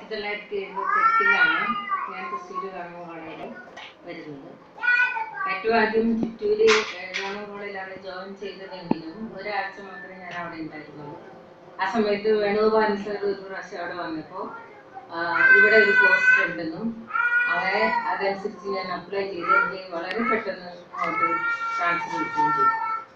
ആയിരത്തി തൊള്ളായിരത്തി എഴുപത്തി എട്ടിലാണ് ഞാൻ തൃശ്ശൂർ ഗവൺമെന്റ് കോളേജിൽ വരുന്നത് ഏറ്റവും ആദ്യം ചിറ്റൂര് ഗവൺമെന്റ് കോളേജിലാണ് ജോയിൻ ചെയ്തതെങ്കിലും ഒരാഴ്ച മാത്രമേ ഞാൻ അവിടെ ഉണ്ടായിരുന്നുള്ളൂ ആ സമയത്ത് വേണുഗോപാലൻ സാർ ഒരു പ്രാവശ്യം അവിടെ വന്നപ്പോൾ ഇവിടെ ഒരു പോസ്റ്റ് ഉണ്ടെന്നും അങ്ങനെ അതനുസരിച്ച് ഞാൻ അപ്ലൈ ചെയ്ത് എനിക്ക് വളരെ പെട്ടെന്ന് അങ്ങോട്ട് ട്രാൻസ്ഫർ കിട്ടുകയും ചെയ്തു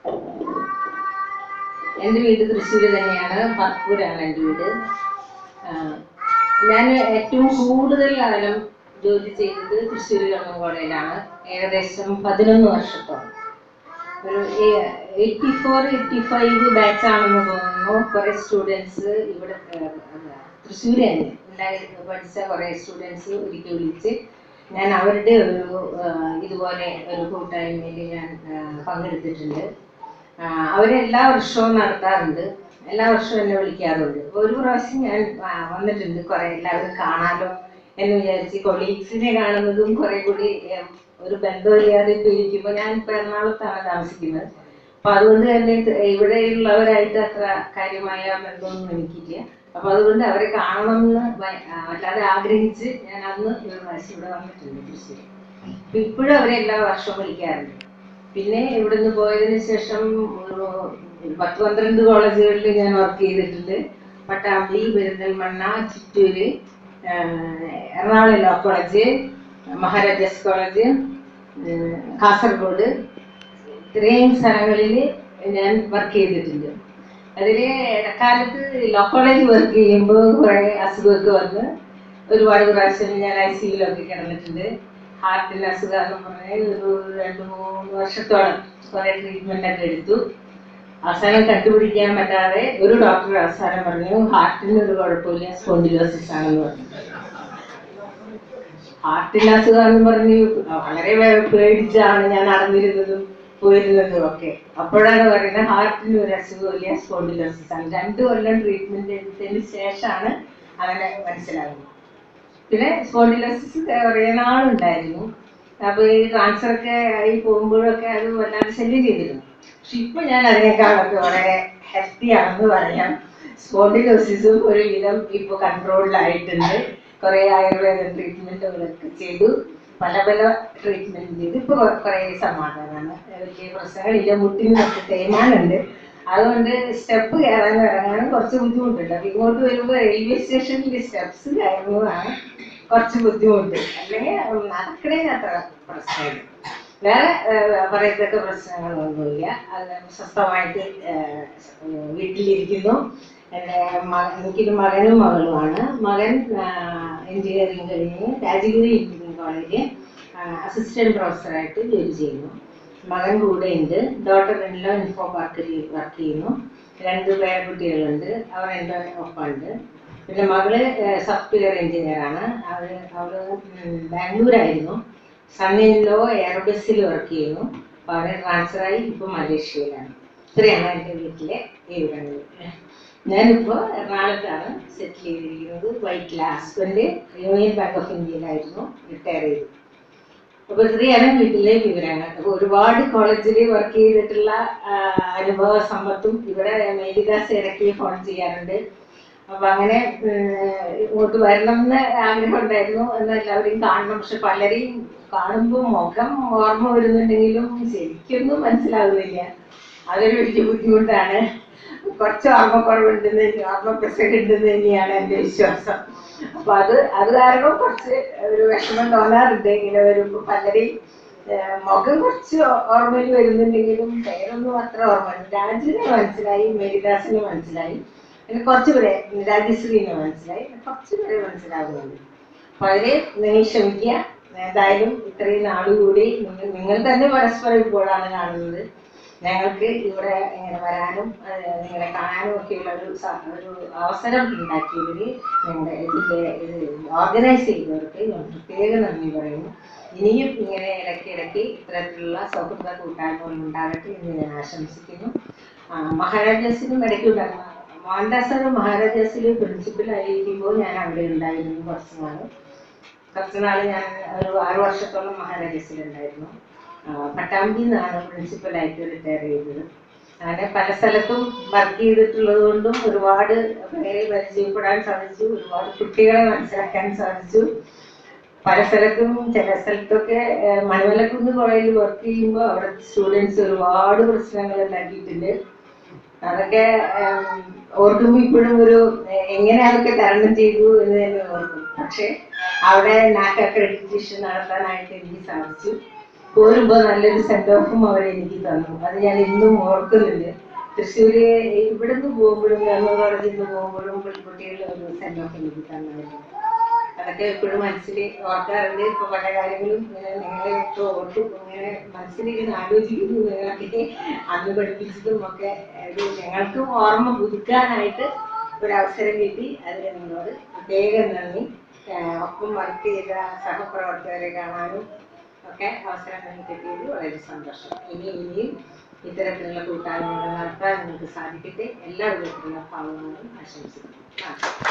എൻ്റെ വീട് തൃശ്ശൂർ തന്നെയാണ് പർപ്പൂരാണ് എൻ്റെ വീട് ആഹ് ഞാൻ ഏറ്റവും കൂടുതൽ കാലം ജോലി ചെയ്തത് തൃശ്ശൂർ ഗവൺമെന്റ് കോളേജിലാണ് ഏകദേശം പതിനൊന്ന് വർഷത്തോളം ഒരു eighty four eighty five batch ആണെന്ന് തോന്നുന്നു കുറേ സ്റ്റുഡൻസ് ഇവിടെ തൃശ്ശൂർ തന്നെ ഉണ്ടായി പഠിച്ച കുറേ സ്റ്റുഡൻസ് ഒരിക്കൽ വിളിച്ച് ഞാൻ അവരുടെ ഒരു ആഹ് ഇതുപോലെ ഒരു കൂട്ടായ്മയിൽ ഞാൻ ആഹ് പങ്കെടുത്തിട്ടുണ്ട് ആഹ് അവരെല്ലാ വർഷവും നടത്താറുണ്ട് എല്ലാ വർഷവും എന്നെ വിളിക്കാറുണ്ട് ഒരു പ്രാവശ്യം ഞാൻ ആ, വന്നിട്ടുണ്ട് കുറെ എല്ലാവരും കാണാലോ എന്ന് വിചാരിച്ച് കൊളീഗ്സിനെ കാണുന്നതും കുറെ കൂടി ഏം, ഒരു ബന്ധമില്ലാതെ ഇപ്പൊ ഇരിക്കുമ്പോൾ ഞാൻ ഇപ്പൊ എറണാകുളത്താണ് താമസിക്കുന്നത് അപ്പൊ അതുകൊണ്ട് തന്നെ ഇത് ഇവിടെയുള്ളവരായിട്ട് അത്ര കാര്യമായ ബന്ധമൊന്നും എനിക്കില്ല അപ്പൊ അതുകൊണ്ട് അവരെ കാണണമെന്ന് ഭയ- ആ, വല്ലാതെ ആഗ്രഹിച്ച് ഞാൻ അന്ന് ഒരു പ്രാവശ്യം ഇവിടെ വന്നിട്ടുണ്ട് തൃശ്ശൂർ അപ്പൊ ഇപ്പോഴും അവരെ എല്ലാ വർഷവും വിളിക്കാറുണ്ട് പിന്നെ ഇവിടുന്ന് പോയതിന് ശേഷം ഒരു പത്ത് പന്ത്രണ്ട് കോളേജുകളിൽ ഞാൻ വർക്ക് ചെയ്തിട്ടുണ്ട് പട്ടാമ്പി പെരിന്തൽമണ്ണ ചിറ്റൂര് ആഹ് Ernakulam law college Maharajas college ആഹ് കാസർഗോഡ് ഇത്രയും സ്ഥലങ്ങളിൽ ഞാൻ വർക്ക് ചെയ്തിട്ടുണ്ട് അതിൽ ഇടക്കാലത്ത് ലോ കോളേജ് വർക്ക് ചെയ്യുമ്പോൾ കുറേ അസുഖമൊക്കെ വന്ന് ഒരുപാട് പ്രാവശ്യം ഞാൻ ഐ സിയിലൊക്കെ കിടന്നിട്ടുണ്ട് ഹാർട്ടിന് അസുഖം എന്ന് പറഞ്ഞാൽ ഒരു രണ്ട് മൂന്ന് വർഷത്തോളം കുറേ ട്രീറ്റ്മെന്റ് ഒക്കെ എടുത്തു അവസാനം കണ്ടുപിടിക്കാൻ പറ്റാതെ ഒരു ഡോക്ടർ അവസാനം പറഞ്ഞു ഹാർട്ടിന് ഒരു കുഴപ്പമില്ല സ്പോണ്ടിലോസിസ് ആണെന്ന് പറഞ്ഞു ഹാർട്ടിന് അസുഖം എന്ന് പറഞ്ഞ് വളരെ വേ- പേടിച്ചാണ് ഞാൻ നടന്നിരുന്നതും പോയിരുന്നതും ഒക്കെ അപ്പോഴാണ് പറയുന്നത് ഹാർട്ടിന് ഒരു അസുഖമില്ല സ്പോണ്ടിലോസിസ് ആണ് രണ്ടു കൊല്ലം ട്രീറ്റ്മെന്റ് എടുത്തതിന് ശേഷമാണ് അവനെ മനസ്സിലാകുന്നത് പിന്നെ സ്പോണ്ടിലോസിസ് കുറേ നാളുണ്ടായിരുന്നു അപ്പൊ ഈ ട്രാൻസ്ഫർ ഒക്കെ ആയി പോകുമ്പോഴൊക്കെ അത് വല്ലാതെ ശല്യം ചെയ്തിരുന്നു പക്ഷെ ഇപ്പൊ ഞാൻ അതിനേക്കാളൊക്കെ വളരെ ഹെൽത്തി ആണെന്ന് പറയാം സ്പോണ്ടിലോസിസും ഒരുവിധം ഇപ്പൊ കൺട്രോളിലായിട്ടുണ്ട് കുറെ ആയുർവേദ ട്രീറ്റ്മെന്റുകളൊക്കെ ചെയ്തു പല പല ട്രീറ്റ്മെന്റ് ചെയ്തു ഇപ്പൊ കൊ- കുറെ സമാധാനമാണ് വലിയ പ്രശ്നങ്ങളില്ല മുട്ടിന് കുറച്ച് തേയ്മാനുണ്ട് അതുകൊണ്ട് സ്റ്റെപ്പ് കയറാനും ഇറങ്ങാനും കുറച്ച് ബുദ്ധിമുട്ടുണ്ട് അപ്പൊ ഇങ്ങോട്ട് വരുമ്പോൾ റെയിൽവേ സ്റ്റേഷനിൽ സ്റ്റെപ്സ് കയറുന്നതാണ് കുറച്ച് ബുദ്ധിമുട്ട് അല്ലെങ്കിൽ നടക്കണേന് അത്ര പ്രശ്നമില്ല വേറെ ഏഹ്, പറയത്തക്ക പ്രശ്നങ്ങളൊന്നുമില്ല അത് സ്വസ്ഥമായിട്ട് ഏഹ്, വീട്ടിലിരിക്കുന്നു എൻ്റെ മ- എനിക്കൊരു മകനും മകളുമാണ് മകൻ എഞ്ചിനീയറിംഗ് കഴിഞ്ഞ് രാജഗിരി എഞ്ചിനീയറിംഗ് കോളേജിൽ അസിസ്റ്റന്റ് പ്രൊഫസറായിട്ട് ജോലി ചെയ്യുന്നു മകൻ കൂടെ ഉണ്ട് ഡോട്ടർ എല്ലാം ഇൻഫോ പാർക്കിൽ വർക്ക് ചെയ്യുന്നു രണ്ട് പേരക്കുട്ടികളുണ്ട് അവർ എൻ്റെ ഒപ്പമുണ്ട് പിന്നെ മകള് സോഫ്റ്റ്വെയർ എഞ്ചിനീയർ ആണ് അവര് അവള് ഉം, ബാംഗ്ലൂരായിരുന്നു സണ്ണിലോ എയർബസിൽ വർക്ക് ചെയ്യുന്നു അപ്പൊ അവര് ട്രാൻസ്ഫർ ആയി ഇപ്പൊ മലേഷ്യയിലാണ് ഇത്രയാണ് എൻ്റെ വീട്ടിലെ വിവരങ്ങൾ ഞാനിപ്പോ എറണാകുളത്താണ് സെറ്റിൽ ചെയ്തിരിക്കുന്നത് Vyttila husband union bank of ഇന്ത്യയിലായിരുന്നു റിട്ടയർ ചെയ്തു അപ്പൊ ഇത്രയാണ് വീട്ടിലെ വിവരങ്ങൾ അപ്പൊ ഒരുപാട് കോളേജിൽ വർക്ക് ചെയ്തിട്ടുള്ള ആ, അനുഭവ സമ്പത്തും ഇവിടെ മേരിദാസ് ഇടയ്ക്ക് ഫോൺ ചെയ്യാറുണ്ട് അപ്പൊ അങ്ങനെ ഉം, ഇങ്ങോട്ട് വരണം എന്ന് ആഗ്രഹം ഉണ്ടായിരുന്നു എന്ന് എല്ലാവരെയും കാണണം പക്ഷെ പലരെയും കാണുമ്പോൾ മുഖം ഓർമ്മ വരുന്നുണ്ടെങ്കിലും ശരിക്കൊന്നും മനസ്സിലാകുന്നില്ല അതൊരു വലിയ ബുദ്ധിമുട്ടാണ് കുറച്ച് ഓർമ്മക്കുറവുണ്ടെന്ന് ഓർമ്മപ്രസരം ഉണ്ടെന്ന് തന്നെയാണ് എൻ്റെ വിശ്വാസം അപ്പൊ അത് അത് കാരണം കുറച്ച് ഒരു വിഷമം തോന്നാറുണ്ട് ഇങ്ങനെ വരുമ്പോൾ പലരെയും ഏഹ്, മുഖം കുറച്ച് ഓർമ്മയിൽ വരുന്നുണ്ടെങ്കിലും പേരൊന്നും അത്ര ഓർമ്മ രാജുവിനെ മനസ്സിലായി മേരിദാസിനെ മനസ്സിലായി പിന്നെ കുറച്ച് പേരെ രാജശ്രീനെ മനസ്സിലായി കുറച്ച് പേരെ മനസ്സിലാകുന്നുണ്ട് അപ്പൊ അതില് നിങ്ങൾ ക്ഷമിക്കുക എന്തായാലും ഇത്രയും നാളുകൂടി നിങ്ങൾ നിങ്ങൾ തന്നെ പരസ്പരം ഇപ്പോഴാണ് കാണുന്നത് ഞങ്ങൾക്ക് ഇവിടെ ഇങ്ങനെ വരാനും അത് നിങ്ങളെ കാണാനും ഒക്കെയുള്ള ഒരു സ- ഒരു അവസരം ഉണ്ടാക്കിയതിൽ നിങ്ങളുടെ ഇതിന്റെ ഇത് ഓർഗനൈസ് ചെയ്തവർക്ക് ഞാൻ പ്രത്യേക നന്ദി പറയുന്നു ഇനിയും ഇങ്ങനെ ഇടയ്ക്ക് ഇടയ്ക്ക് ഇത്തരത്തിലുള്ള സൗഹൃദ കൂട്ടായ്മകൾ ഉണ്ടാകട്ടെ എന്ന് ഞാൻ ആശംസിക്കുന്നു ആ, മഹാരാജാസിനും ഇടയ്ക്ക് ഉണ്ടാകുന്ന മോഹൻദാസ് മഹാരാജാസിൽ പ്രിൻസിപ്പലായിരിക്കുമ്പോൾ ഞാൻ അവിടെ ഉണ്ടായിരുന്നു കുറച്ച് നാൾ കുറച്ച് നാൾ ഞാൻ ഒരു ആറ് വർഷത്തോളം മഹാരാജാസിലുണ്ടായിരുന്നു ആ, പട്ടാമ്പി നിന്നാണ് പ്രിൻസിപ്പലായിട്ട് റിട്ടയർ ചെയ്തത് അങ്ങനെ പല സ്ഥലത്തും വർക്ക് ചെയ്തിട്ടുള്ളത് കൊണ്ടും ഒരുപാട് പേരെ പരിചയപ്പെടാൻ സാധിച്ചു ഒരുപാട് കുട്ടികളെ മനസ്സിലാക്കാൻ സാധിച്ചു പല സ്ഥലത്തും ചില സ്ഥലത്തൊക്കെ ഏഹ്, മണവലക്കുന്ന് കോളേജിൽ വർക്ക് ചെയ്യുമ്പോൾ അവിടെ സ്റ്റുഡൻസ് ഒരുപാട് പ്രശ്നങ്ങൾ ഉണ്ടാക്കിയിട്ടുണ്ട് അതൊക്കെ ഏഹ്, ഓർക്കുമ്പോൾ ഇപ്പോഴും ഒരു ഏഹ്, എങ്ങനെ അതൊക്കെ തരണം ചെയ്തു എന്ന് തന്നെ ഓർക്കും പക്ഷെ അവിടെ നാക്ക് അക്രഡിറ്റേഷൻ നടത്താനായിട്ട് എനിക്ക് സാധിച്ചു പോരുമ്പോൾ നല്ലൊരു സെൻഡ് ഓഫും അവർ എനിക്ക് തന്നു അത് ഞാൻ ഇന്നും ഓർക്കുന്നുണ്ട് തൃശ്ശൂര് ഇവിടെ നിന്ന് പോകുമ്പോഴും ഗവൺമെന്റ് കോളേജിൽ നിന്ന് പോകുമ്പോഴും പെൺകുട്ടികൾ ഒരു സെൻഡ് ഓഫ് എനിക്ക് തന്നായിരുന്നു അതൊക്കെ എപ്പോഴും മനസ്സിൽ ഓർക്കാറുണ്ട് ഇപ്പൊ പല കാര്യങ്ങളും ഇങ്ങനെ നിങ്ങളെ ഒക്കെ ഓർത്തു ഇങ്ങനെ മനസ്സിലിങ്ങനെ ആലോചിക്കുന്നു നിങ്ങളൊക്കെ അന്ന് പഠിപ്പിച്ചതും ഒക്കെ ഒരു ഞങ്ങൾക്കും ഓർമ്മ പുതുക്കാനായിട്ട് ഒരു അവസരം കിട്ടി അതിന് നിങ്ങളോട് പ്രത്യേകം നന്ദി ഏഹ് ഒപ്പം വർക്ക് ചെയ്ത സഹപ്രവർത്തകരെ കാണാനും ഒക്കെ അവസരം നിങ്ങൾക്ക് കിട്ടിയത് വളരെ സന്തോഷം ഇനി ഇനിയും ഇത്തരത്തിലുള്ള കൂട്ടായ്മകൾ നടത്താൻ നിങ്ങൾക്ക് സാധിക്കട്ടെ എല്ലാ വിധത്തിലുള്ള ഭാവങ്ങളും ആശംസിക്കുന്നു നന്ദി.